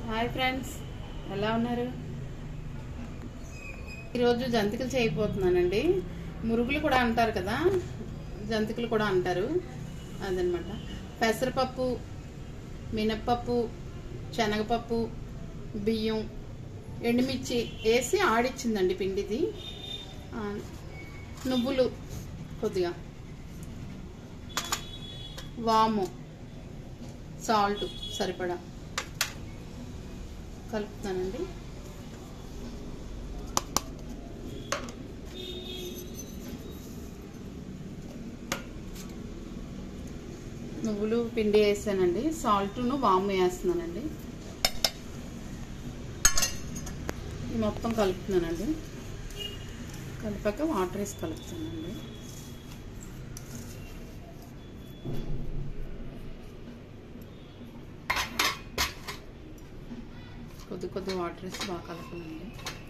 Hi friends ఎలా ఉన్నారు ఈరోజు జంతికలు చేయబోతున్నానండి మురుగులు కూడా అంటారు కదా జంతికలు కూడా అంటారు అదనమాట పెసరపప్పు మినప్పప్పు శనగపప్పు బియ్యం ఎండుమిర్చి వేసి ఆడిచ్చిందండి పిండిది ఆ, నువ్వులు కొద్దిగా వాము సాల్ట్ సరిపడా కలుపుతానండి నువ్వులు పిండి వేసానండి సాల్ట్ను వాము వేస్తున్నానండి ఇది మొత్తం కలుపుతున్నానండి కలిపాక వాటర్ వేసి కలుపుతానండి కొద్ది కొద్ది వాటర్ వేసి బాగా కలపాలండి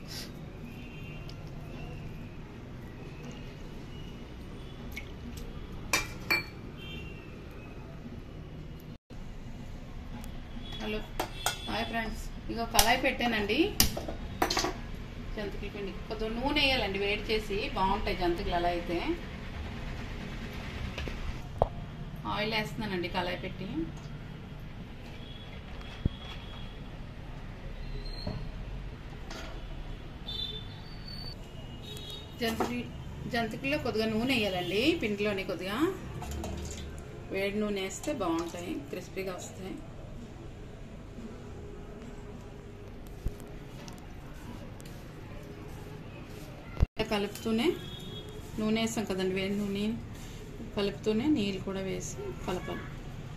హలో హాయ్ ఫ్రెండ్స్ ఇగో కళాయి పెట్టానండి జంతికల పిండి కొద్దిగా నూనె వేయాలండి వేడి చేసి బాగుంటాయి జంతికలు అలా అయితే ఆయిల్ వేస్తున్నానండి కళాయి పెట్టి జంతికి జంతికలో కొద్దిగా నూనె వేయాలండి పిండిలోని కొద్దిగా వేడి నూనె వేస్తే బాగుంటాయి క్రిస్పీగా వస్తాయి ఇలా కలుపుతూనే నూనె వేసాం కదండి వేడి నూనె కలుపుతూనే నీళ్ళు కూడా వేసి కలపాలి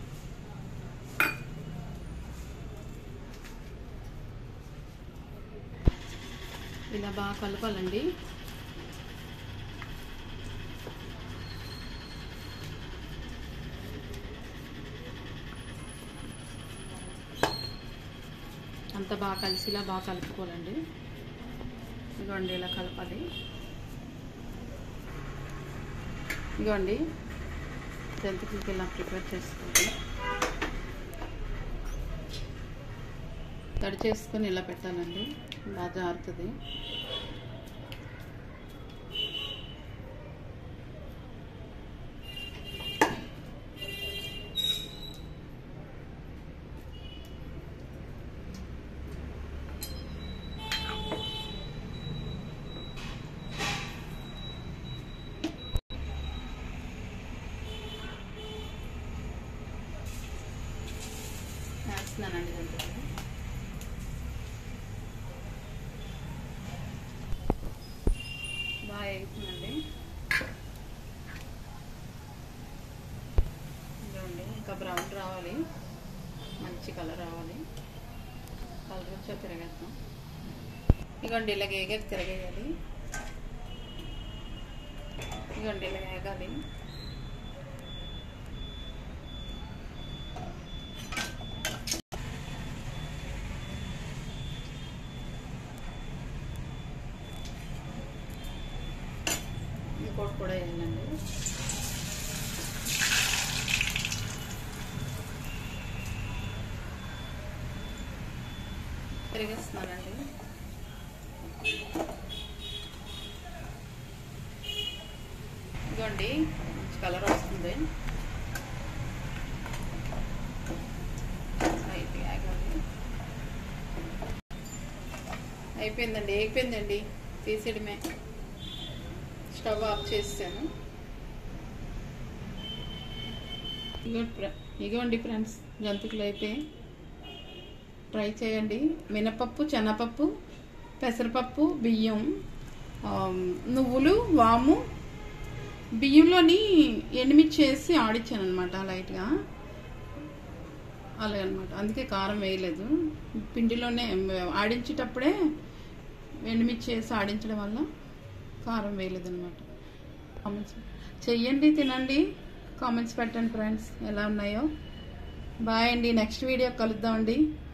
ఇలా బాగా కలపాలండి అంత బాగా కలిసిలా బాగా కలుపుకోవాలండి ఇదిగోండి ఇలా కలపాలి ఇదిగోండి జంతికలకి ఇలా ప్రిపేర్ చేసుకోవాలి తడి చేసుకొని ఇలా పెట్టాలండి బాగా జారుతుంది వేస్తున్నానండి జంతికలు బాగా వేగుతుందండి ఇదిగోండి ఇంకా బ్రౌన్ రావాలి మంచి కలర్ రావాలి కలర్ వచ్చా తిరగేస్తాం ఇదిగోండి ఇలా వేగాక తిరగేయాలి ఇదిగోండి ఇలా వేగాలి ఇంకోటి కూడా వేయాలండి తిరిగిస్తున్నానండి ఇదిగోండి మంచి కలర్ వస్తుంది అయితే ఆగండి. అయిపోయిందండి అయిపోయిందండి తీసేయడమే స్టవ్ ఆఫ్ చేసాను ఇగోండి ఫ్రె- ఇగోండి ఫ్రెండ్స్ జంతికలు అయిపోయి ట్రై చేయండి మినపప్పు శనగపప్పు పెసరపప్పు బియ్యం ఆ, నువ్వులు వాము బియ్యంలోని ఎండుమిర్చి వేసి ఆడిచ్చాను అనమాట లైట్గా అలాగే అనమాట అందుకే కారం వేయలేదు పిండిలోనే ఆడించేటప్పుడే ఎండుమిర్చి వేసి ఆడించడం వల్ల కారం వేయలేదన్నమాట కామెంట్స్ చెయ్యండి తినండి కామెంట్స్ పెట్టండి ఫ్రెండ్స్ ఎలా ఉన్నాయో బాయ్ అండి నెక్స్ట్ వీడియో కలుద్దామండి